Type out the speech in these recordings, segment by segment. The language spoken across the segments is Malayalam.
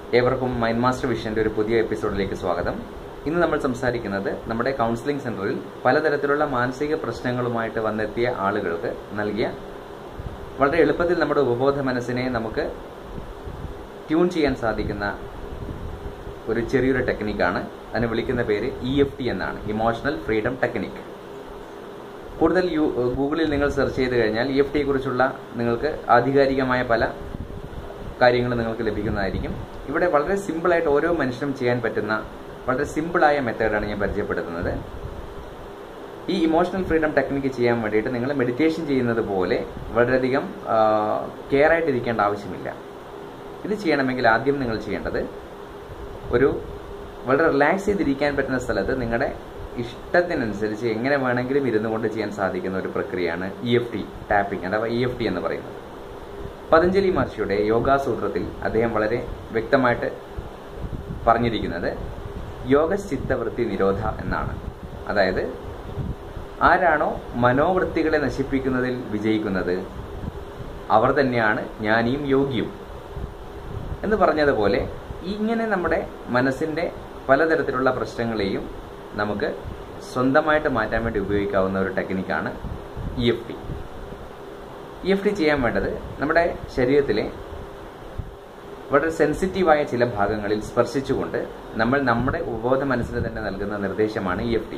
ഏവർക്കും മൈൻഡ് മാസ്റ്റർ വിഷന്റെ ഒരു പുതിയ എപ്പിസോഡിലേക്ക് സ്വാഗതം ഇന്ന് നമ്മൾ സംസാരിക്കുന്നത് നമ്മുടെ കൗൺസിലിംഗ് സെന്ററിൽ പലതരത്തിലുള്ള മാനസിക പ്രശ്നങ്ങളുമായിട്ട് വന്നെത്തിയ ആളുകൾക്ക് നൽകിയ വളരെ എളുപ്പത്തിൽ നമ്മുടെ ഉപബോധ മനസ്സിനെ നമുക്ക് ട്യൂൺ ചെയ്യാൻ സാധിക്കുന്ന ഒരു ചെറിയൊരു ടെക്നിക്കാണ് അതിന് വിളിക്കുന്ന പേര് ഇ എഫ് ടി എന്നാണ് ഇമോഷണൽ ഫ്രീഡം ടെക്നിക് കൂടുതൽ യു ഗൂഗിളിൽ നിങ്ങൾ സെർച്ച് ചെയ്ത് കഴിഞ്ഞാൽ ഇ എഫ് ടിയെ കുറിച്ചുള്ള നിങ്ങൾക്ക് ആധികാരികമായ പല കാര്യങ്ങൾ നിങ്ങൾക്ക് ലഭിക്കുന്നതായിരിക്കും ഇവിടെ വളരെ സിമ്പിളായിട്ട് ഓരോ മനുഷ്യനും ചെയ്യാൻ പറ്റുന്ന വളരെ സിമ്പിളായ മെത്തേഡാണ് ഞാൻ പരിചയപ്പെടുത്തുന്നത് ഈ ഇമോഷണൽ ഫ്രീഡം ടെക്നിക്ക് ചെയ്യാൻ വേണ്ടിയിട്ട് നിങ്ങൾ മെഡിറ്റേഷൻ ചെയ്യുന്നത് പോലെ വളരെയധികം കെയർ ആയിട്ടിരിക്കേണ്ട ആവശ്യമില്ല ഇത് ചെയ്യണമെങ്കിൽ ആദ്യം നിങ്ങൾ ചെയ്യേണ്ടത് ഒരു വളരെ റിലാക്സ് ചെയ്തിരിക്കാൻ പറ്റുന്ന സ്ഥലത്ത് നിങ്ങളുടെ ഇഷ്ടത്തിനനുസരിച്ച് എങ്ങനെ വേണമെങ്കിലും ഇരുന്നു കൊണ്ട് ചെയ്യാൻ സാധിക്കുന്ന ഒരു പ്രക്രിയയാണ് ഇ എഫ് ടി ടാപ്പിംഗ് അഥവാ ഇ എഫ് ടി എന്ന് പറയുന്നത് പതഞ്ജലി മഹർഷിയുടെ യോഗാസൂത്രത്തിൽ അദ്ദേഹം വളരെ വ്യക്തമായിട്ട് പറഞ്ഞിരിക്കുന്നത് യോഗശ്ചിത്തവൃത്തി നിരോധ എന്നാണ് അതായത് ആരാണോ മനോവൃത്തികളെ നശിപ്പിക്കുന്നതിൽ വിജയിക്കുന്നത് അവർ തന്നെയാണ് ജ്ഞാനിയും യോഗിയും എന്ന് പറഞ്ഞതുപോലെ ഇങ്ങനെ നമ്മുടെ മനസ്സിൻ്റെ പലതരത്തിലുള്ള പ്രശ്നങ്ങളെയും നമുക്ക് സ്വന്തമായിട്ട് മാറ്റാൻ വേണ്ടി ഉപയോഗിക്കാവുന്ന ഒരു ടെക്നിക്കാണ് E F T E F T ചെയ്യാൻ വേണ്ടത് നമ്മുടെ ശരീരത്തിലെ വളരെ സെൻസിറ്റീവായ ചില ഭാഗങ്ങളിൽ സ്പർശിച്ചുകൊണ്ട് നമ്മൾ നമ്മുടെ ഉപബോധ മനസ്സിന് തന്നെ നൽകുന്ന നിർദ്ദേശമാണ് ഇ എഫ് ടി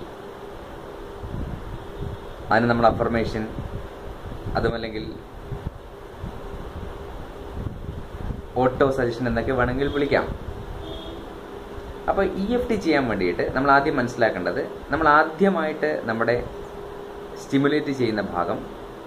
അതിന് നമ്മൾ അഫർമേഷൻ അതുമല്ലെങ്കിൽ ഓട്ടോ സജഷൻ എന്നൊക്കെ വേണമെങ്കിൽ വിളിക്കാം അപ്പോൾ ഇ എഫ് ടി ചെയ്യാൻ വേണ്ടിയിട്ട് നമ്മൾ ആദ്യം മനസ്സിലാക്കേണ്ടത് നമ്മൾ ആദ്യമായിട്ട് നമ്മുടെ സ്റ്റിമുലേറ്റ് ചെയ്യുന്ന ഭാഗം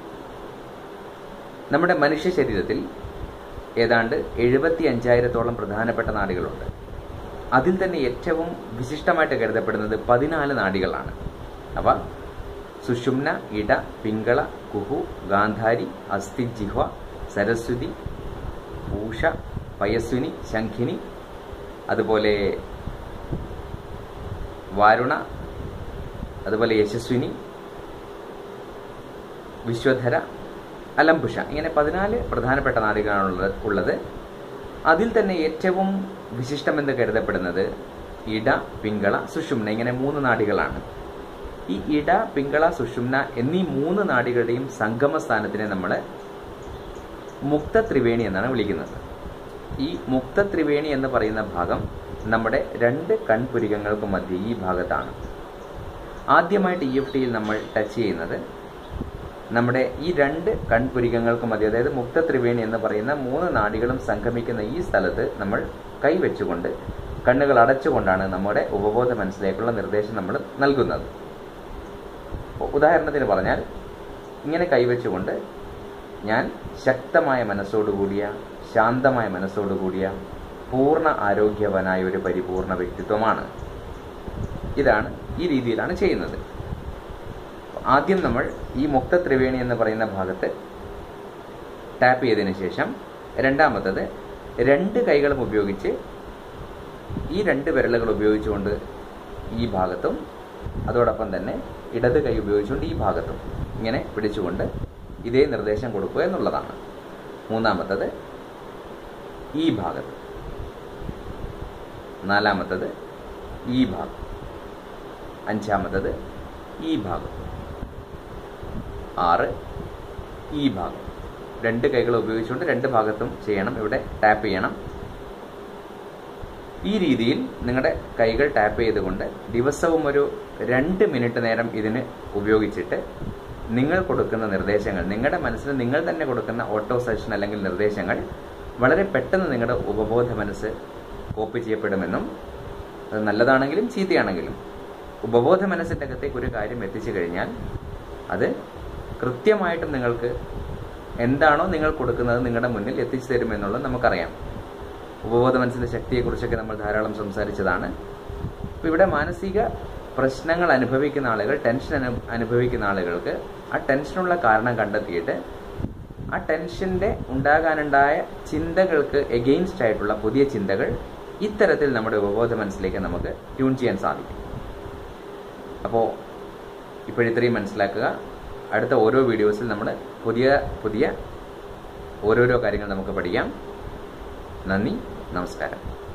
നമ്മുടെ മനുഷ്യ ശരീരത്തിൽ ഏതാണ്ട് എഴുപത്തി അഞ്ചായിരത്തോളം പ്രധാനപ്പെട്ട നാടികളുണ്ട് അതിൽ തന്നെ ഏറ്റവും വിശിഷ്ടമായിട്ട് കരുതപ്പെടുന്നത് പതിനാല് നാടികളാണ് അവ സുഷുമ്ന ഇട പിങ്കള കുഹു ഗാന്ധാരി അസ്ഥി ജിഹ്വ സരസ്വതി പൂഷ പയസ്വിനി ശംഖിനി അതുപോലെ വാരുണ അതുപോലെ യശസ്വിനി വിശ്വധര അലംബുഷ ഇങ്ങനെ പതിനാല് പ്രധാനപ്പെട്ട നാടികളാണുള്ളത് ഉള്ളത് അതിൽ തന്നെ ഏറ്റവും വിശിഷ്ടമെന്ന് കരുതപ്പെടുന്നത് ഇട പിങ്കള സുഷുമ്ന ഇങ്ങനെ മൂന്ന് നാടികളാണ് ഈ ഇട പിങ്കള സുഷുമ്ന എന്നീ മൂന്ന് നാടികളുടെയും സംഗമ സ്ഥാനത്തിനെ നമ്മൾ മുക്ത ത്രിവേണി എന്നാണ് വിളിക്കുന്നത് ഈ മുക്ത ത്രിവേണി എന്ന് പറയുന്ന ഭാഗം നമ്മുടെ രണ്ട് കൺപുരികങ്ങൾക്ക് മധ്യ ഈ ഭാഗത്താണ് ആദ്യമായിട്ട് ഇ എഫ് ടിയിൽ നമ്മൾ ടച്ച് ചെയ്യുന്നത് നമ്മുടെ ഈ രണ്ട് കൺപുരികങ്ങൾക്ക് മധ്യ അതായത് മുക്ത ത്രിവേണി എന്ന് പറയുന്ന മൂന്ന് നാടികളും സംഗമിക്കുന്ന ഈ സ്ഥലത്ത് നമ്മൾ കൈവച്ചുകൊണ്ട് കണ്ണുകൾ അടച്ചുകൊണ്ടാണ് നമ്മുടെ ഉപബോധ മനസ്സിലേക്കുള്ള നിർദ്ദേശം നമ്മൾ നൽകുന്നത് ഉദാഹരണത്തിന് പറഞ്ഞാൽ ഇങ്ങനെ കൈവച്ചുകൊണ്ട് ഞാൻ ശക്തമായ മനസ്സോടുകൂടിയ ശാന്തമായ മനസ്സോടുകൂടിയ പൂർണ്ണ ആരോഗ്യവനായ ഒരു പരിപൂർണ വ്യക്തിത്വമാണ് ഇതാണ് ഈ രീതിയിലാണ് ചെയ്യുന്നത് ആദ്യം നമ്മൾ ഈ മുക്ത ത്രിവേണി എന്ന് പറയുന്ന ഭാഗത്ത് ടാപ്പ് ചെയ്തതിന് ശേഷം രണ്ടാമത്തത് രണ്ട് കൈകളും ഉപയോഗിച്ച് ഈ രണ്ട് വിരലുകൾ ഉപയോഗിച്ചുകൊണ്ട് ഈ ഭാഗത്തും അതോടൊപ്പം തന്നെ ഇടത് കൈ ഉപയോഗിച്ചുകൊണ്ട് ഈ ഭാഗത്തും ഇങ്ങനെ പിടിച്ചുകൊണ്ട് ഇതേ നിർദ്ദേശം കൊടുക്കുക എന്നുള്ളതാണ് മൂന്നാമത്തത് ഈ ഭാഗത്ത് നാലാമത്തത് ഈ ഭാഗം അഞ്ചാമത്തത് ഈ ഭാഗം ആറ് ഈ ഭാഗം രണ്ട് കൈകൾ ഉപയോഗിച്ചുകൊണ്ട് രണ്ട് ഭാഗത്തും ചെയ്യണം ഇവിടെ ടാപ്പ് ചെയ്യണം ഈ രീതിയിൽ നിങ്ങളുടെ കൈകൾ ടാപ്പ് ചെയ്തുകൊണ്ട് ദിവസവും ഒരു രണ്ട് മിനിറ്റ് നേരം ഇതിന് ഉപയോഗിച്ചിട്ട് നിങ്ങൾ കൊടുക്കുന്ന നിർദ്ദേശങ്ങൾ നിങ്ങളുടെ മനസ്സിൽ നിങ്ങൾ തന്നെ കൊടുക്കുന്ന ഓട്ടോ സെഷൻ അല്ലെങ്കിൽ നിർദ്ദേശങ്ങൾ വളരെ പെട്ടെന്ന് നിങ്ങളുടെ ഉപബോധ മനസ്സ് കോപ്പി ചെയ്യപ്പെടുമെന്നും അത് നല്ലതാണെങ്കിലും ചീത്തയാണെങ്കിലും ഉപബോധ മനസ്സിൻ്റെ അകത്തേക്ക് ഒരു കാര്യം എത്തിച്ചു കഴിഞ്ഞാൽ അത് കൃത്യമായിട്ടും നിങ്ങൾക്ക് എന്താണോ നിങ്ങൾ കൊടുക്കുന്നത് നിങ്ങളുടെ മുന്നിൽ എത്തിച്ചു തരുമെന്നുള്ളത് നമുക്കറിയാം ഉപബോധ മനസ്സിൻ്റെ ശക്തിയെക്കുറിച്ചൊക്കെ നമ്മൾ ധാരാളം സംസാരിച്ചതാണ് അപ്പോൾ ഇവിടെ മാനസിക പ്രശ്നങ്ങൾ അനുഭവിക്കുന്ന ആളുകൾ ടെൻഷൻ അനു അനുഭവിക്കുന്ന ആളുകൾക്ക് ആ ടെൻഷനുള്ള കാരണം കണ്ടെത്തിയിട്ട് ആ ടെൻഷൻ്റെ ഉണ്ടാകാനുണ്ടായ ചിന്തകൾക്ക് എഗെയിൻസ്റ്റ് ആയിട്ടുള്ള പുതിയ ചിന്തകൾ ഇത്തരത്തിൽ നമ്മുടെ ഉപബോധ മനസ്സിലേക്ക് നമുക്ക് ട്യൂൺ ചെയ്യാൻ സാധിക്കും അപ്പോൾ ഇപ്പോഴിത്രയും മനസ്സിലാക്കുക അടുത്ത ഓരോ വീഡിയോസിൽ നമ്മൾ പുതിയ പുതിയ ഓരോരോ കാര്യങ്ങൾ നമുക്ക് പഠിക്കാം നന്ദി നമസ്കാരം